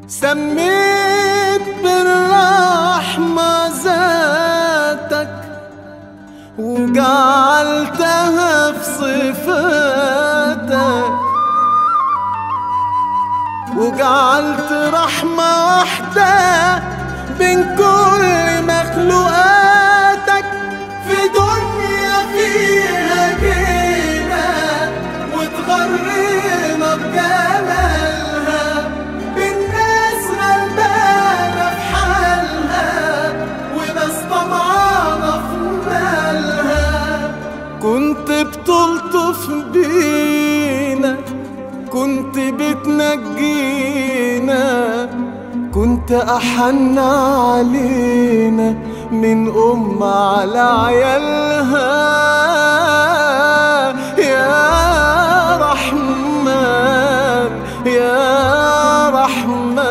سميت بالرحمة ذاتك وجعلتها في صفاتك وجعلت رحمة واحدة بين كل مخلوقاتك في دنيا فيها جينا وتغرينا بجمالها بالناس غلبانة في حالها وناس طمعانة في مالها كنت بتلطف بينا كنت بتنجينا كنت أحن علينا من أم على عيالها يا رحمن يا رحمن